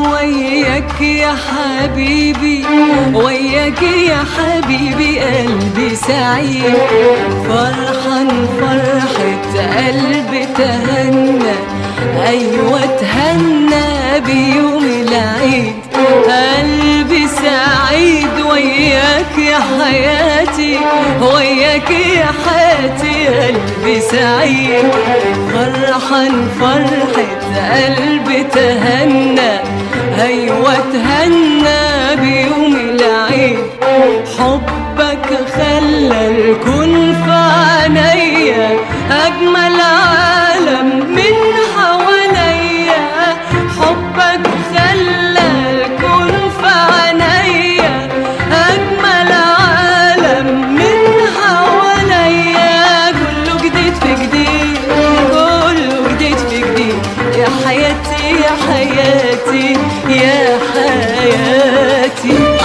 وياك يا حبيبي وياك يا حبيبي قلبي سعيد فرحان فرحة قلبي تهنى أيوة تهنى بيوم العيد قلبي سعيد وياك يا حياتي وياك يا حياتي قلبي سعيد فرحان فرحة قلبي تهنى أيوة تهنى بيوم العيد حبك خلى الكون في عينيا أجمل عالم من حواليا حبك خلى الكون في عينيا أجمل عالم من حواليا كله جديد في جديد كله جديد في جديد يا حياتي يا حياتي يا حياتي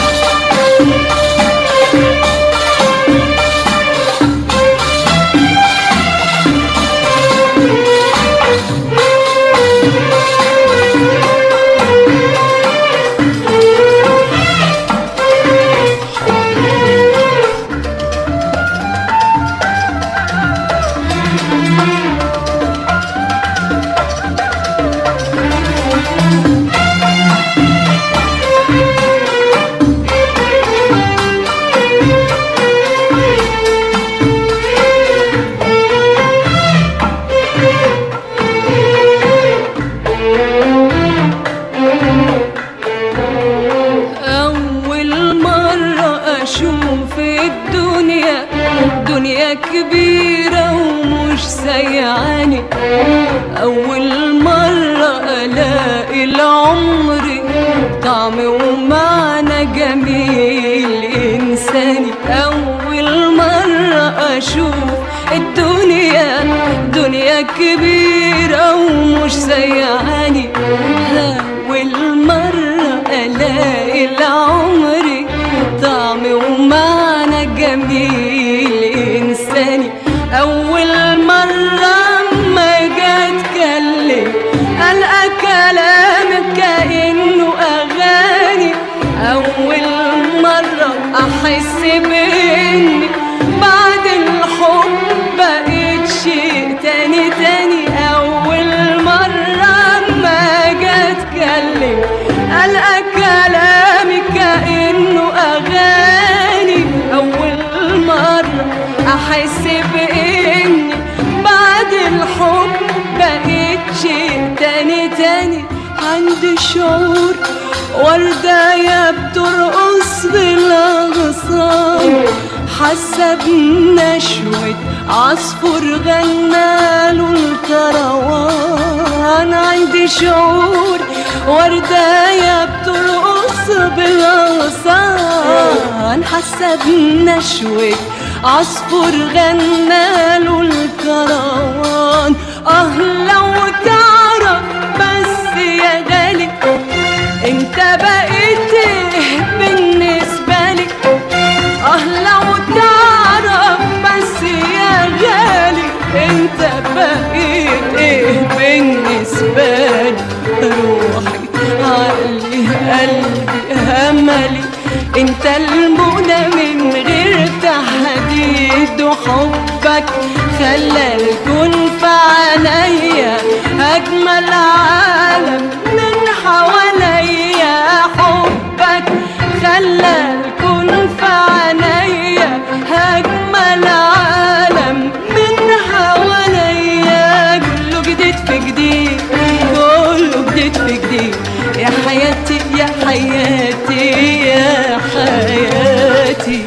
أول مرة أشوف الدنيا دنيا كبيرة ومش سيعاني أول مرة ألاقي العمر طعم ومعنى جميل إنساني أول مرة أشوف الدنيا دنيا كبيرة ومش سيعاني أول مرة ألاقي العمر طعم ومعنى جميل إنساني أول مرة ما جا أتكلم ألقى كلامك كأنه أغاني أول مرة أحس بإني بعد الحب بقيت شيء تاني تاني أول مرة ما جا أتكلم ألقى كلامي كأنه أغاني أول مرة أحس بإني بعد الحب بقيت شيء تاني تاني عندي شعور ورداية بترقص بالأغصان حاسة بنشوة عصفور غناله الكروان عندي شعور ورداية بترقص بالأغصان حاسة بنشوة عصفور غناله الكروان اه لو تعرف بس يا غالي انت بقيت ايه بالنسبة لي اه لو تعرف بس يا غالي انت بقيت ايه بالنسبة لي روحي عقلي قلبي املي انت المنى من غير تحديد وحبك خلى الكون في عينيا اجمل عالم من حواليا حبك خلى الكون في عينيا اجمل عالم من حواليا كله جديد في جديد كله جديد في جديد يا حياتي يا حياتي يا حياتي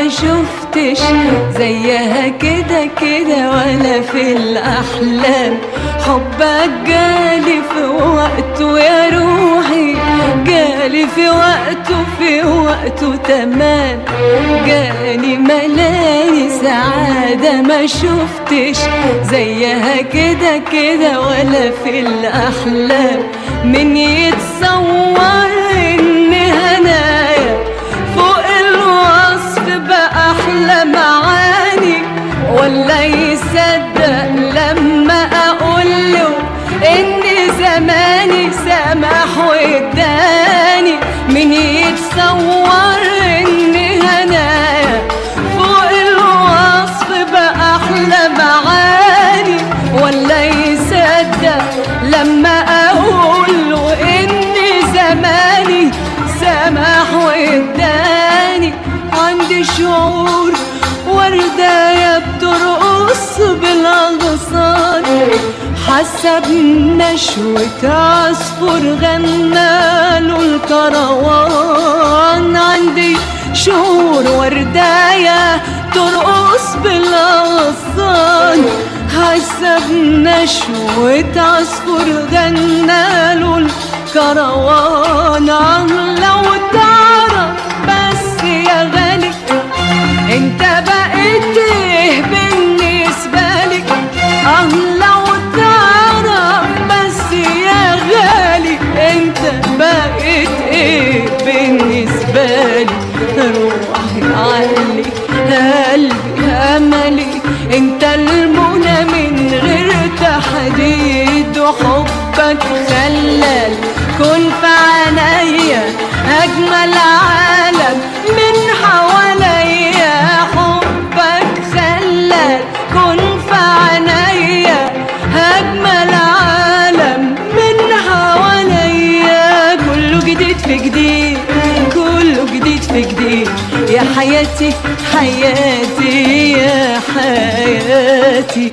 ما شفتش زيها كده كده ولا في الأحلام حبك جالي في وقته يا روحي جالي في وقته في وقته تمام جاني ملاني سعادة ما شفتش زيها كده كده ولا في الأحلام من يتصور إن هنايا فوق الوصف بأحلى معاني ولا يصدق لما أقول له إن زماني سمح واداني من يتصور إن هنايا فوق الوصف بأحلى معاني ولا يصدق لما أقول له إن زماني سمح واداني عندي شعور ورداية بترقص بالأغصان حاسة بنشوة عصفور غناله الكروان عندي شعور ورداية ترقص بالأغصان حاسة بنشوة عصفور غناله الكروان آه لو تعرف بس يا غالي انت بقيت ايه بالنسبة لي اه لو تعرف بس يا غالي انت بقيت ايه بالنسبة لي روحي عقلي قلبي املي انت المنى من غير تحديد وحبك خلال كن في عينيا اجمل عالم من حواليا حبك خلال كن في عينيا اجمل عالم من حواليا كله جديد في جديد كله جديد في جديد يا حياتي حياتي يا حياتي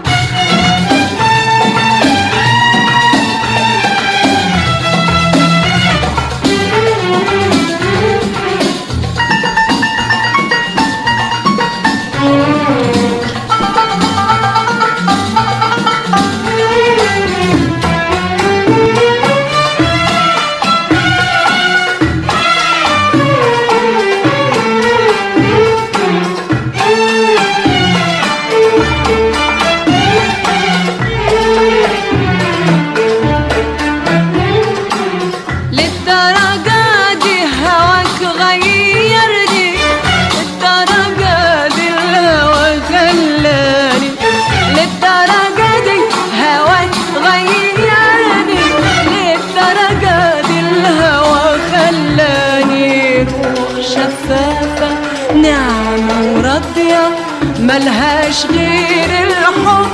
للدرجة دي هواك غيرني للدرجة دي الهوا خلاني للدرجة دي هواك غيرني للدرجة دي الهوا خلاني روح شفافة ناعمة وراضية ملهاش غير الحب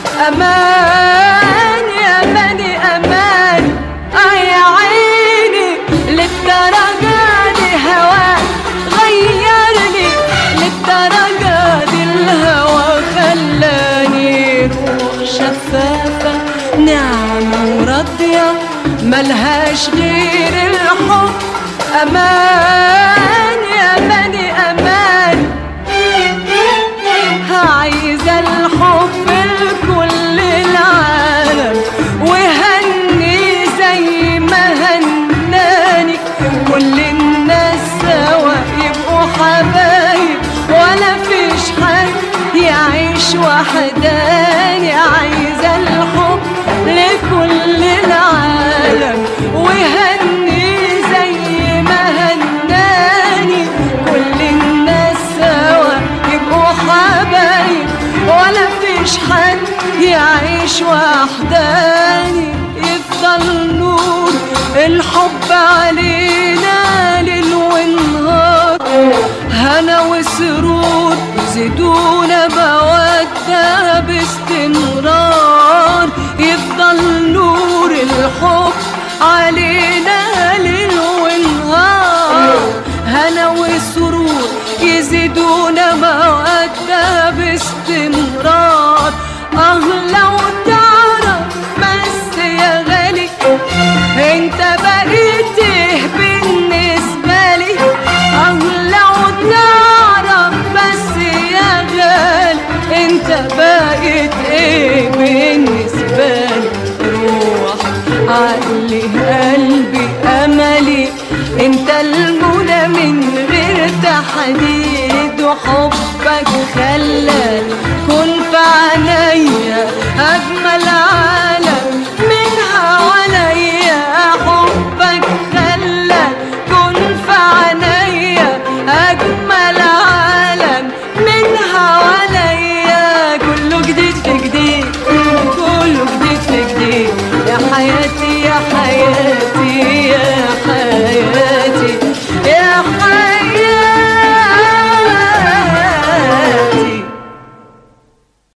أمان يا أماني أماني آه يا عيني للدرجة دي هواك غيرني للدرجة دي الهوى خلاني روح شفافة ناعمة وراضية ملهاش غير الحب أمان يا أماني أماني عايزة الحب لكل العالم وهني زي ما هناني كل الناس سوا يبقوا حبايب ولا فيش حد يعيش وحداني عايزة الحب لكل العالم وهني زي ما هناني كل الناس سوا يبقوا حبايب ولا فيش حد يعيش وحداني يفضل نور الحب علينا ليل ونهار هنا وسرور زيدونا مودة باستمرار يفضل نور الحب علينا ليل ونهار هنا وسرور يزيدونا مودة باستمرار اه لو تعرف بس يا غالي انت بقيت ايه بالنسبة لي اه لو تعرف بس قلبي املي انت المنى من غير تحديد وحبك خلى كن في عيني